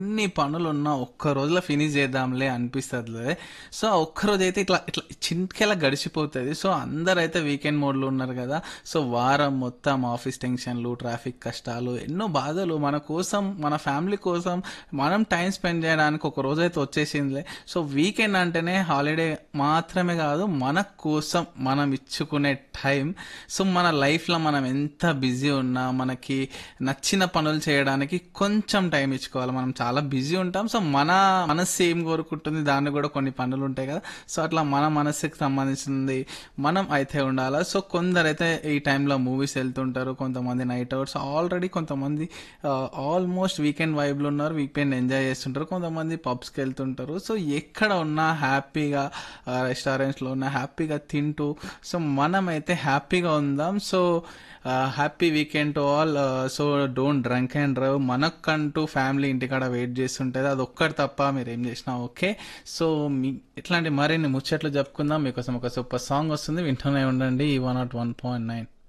ఎన్ని పనులున్నా ఒక్క రోజులో ఫినిష్ చేద్దాంలే అనిపిస్తదిలే. సో, ఆ ఒక్క రోజైతే ఇట్లా ఇట్లా చిటికెలా గడిచిపోతది. సో, అందరైతే వీకెండ్ మోడ్‌లో ఉన్నారు గదా! సో, వారం మొత్తం ఆఫీస్ టెన్షన్‌లు, ట్రాఫిక్ కష్టాలు, ఎన్నో బాధలు మన కోసం, మన ఫ్యామిలీ కోసం మనం టైమ్ స్పెండ్ చేయడానికి ఒక రోజైతే వచ్చేసిందిలే. సో, వీకెండ్ అంటేనే హాలిడే మాత్రమే గాదు, మన కోసం మనం ఇచ్చుకునే టైం. సో, మన లైఫ్‌లో మనం ఎంత బిజీ ఉన్నా, మనకి నచ్చిన పనులు చేయడానికి కొంచెం టైం ఇచ్చుకోవాలి. మనం చాలా బిజీ ఉంటాం. సో, మన మనస్సు ఏం కోరుకుంటుంది దాన్ని గూడా కొన్ని పనులుంటాయి గదా! సో, అట్లా మన మనస్సుకి సంబంధించింది మనం అయితే ఉండాలా. సో, కొందరైతే ఈ టైంలో మూవీస్ ఎళ్తుంటారు. కొంతమంది నైట్ ఔట్స్ ఆల్రెడీ కొంతమంది ఆహ్, ఆల్మోస్ట్ వీకెండ్ వైబ్‌లో ఉన్నారు. వీకెండ్ ఎంజాయ్ చేస్తుంటారు. కొంతమంది పబ్స్‌కెళ్తుంటారు. సో, ఎక్కడ ఉన్నా హ్యాపీగా ఆహ్, రెస్టారెంట్స్‌లో ఉన్నా హ్యాపీగా తింటూ సో, మనమైతే హ్యాపీగా ఉందాం. So, ah, happy weekend to all. Ah, so, don't drunk and drive. మనకంటూ ఫ్యామిలీ ఇంటికాడ వెయిట్ చేస్తుంటది. అదొక్కటి తప్ప మీరేం చేసినా ఓకే. సో, మీ ఇట్లాంటి మరిన్ని ముచ్చట్లు చెప్పుకుందాం. మీకోసం ఒక సూపర్ సాంగ్ వస్తుంది. వింటూనే ఉండండి. ఈ 101.9